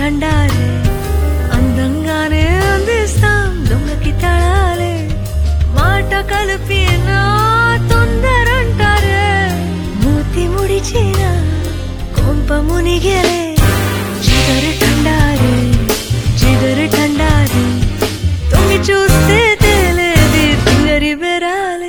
ఠండారే అందంగానే అందిస్తాం దొంగకి తడాలే మాట కలిపి నా తొందరంటారే మూతి ముడిచిన కొంప మునిగేలే జిగరు ఠండారే జిగరు ఠండారే తొంగి చూస్తే తేలేది తింగరి బెరాలే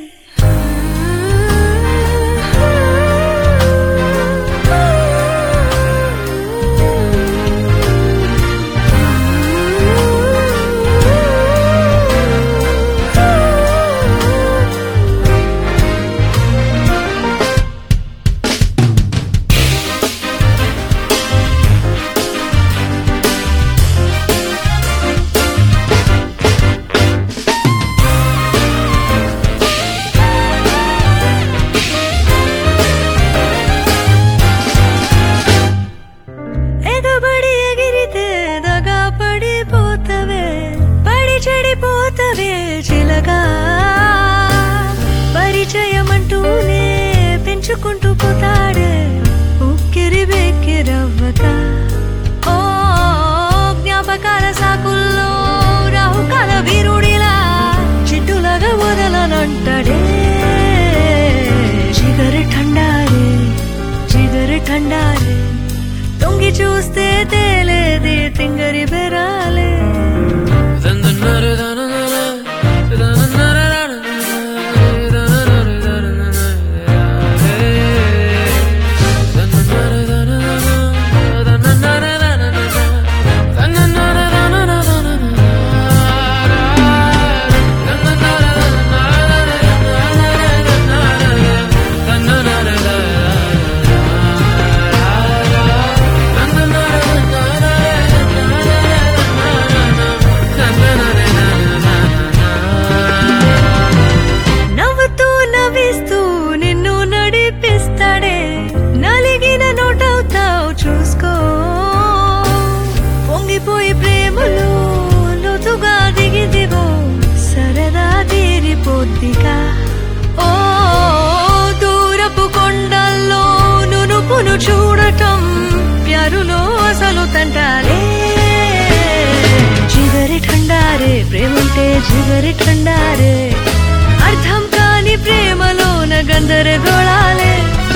ఎగబడి ఎగిరితే దగా పడిపోతవే పడి చెడిపోతవే చిలగా పరిచయం అంటూనే పెంచుకుంటూ పోతాడే ఉక్కిరి బెక్కిరవ్వక ఓ జ్ఞాపకాల సాకుల్లో రాహుకాల వీరుడిలా చిట్టులాగా వదలనంటాడే జిగరు ఠండారే జిగరు ఠండారే తొంగి చూస్తే తేలేది తింగరి బెరాలే నవ్వుతూ నవ్విస్తూ నిన్ను నడిపిస్తాడే నలిగిన నోటవుతావు చూసుకో పొంగిపోయి ప్రేమలో లోతుగా దిగిదిగో సరదా తీరిపోద్దిగా ఓ దూరపు కొండల్లో నునుపును చూడటం ప్యారులో అసలు తంటాలే జిగరి ఠండారే ప్రేమంటే జిగరి ఠండారే అర్థం కాని ప్రేమలోన గందరగోళాలే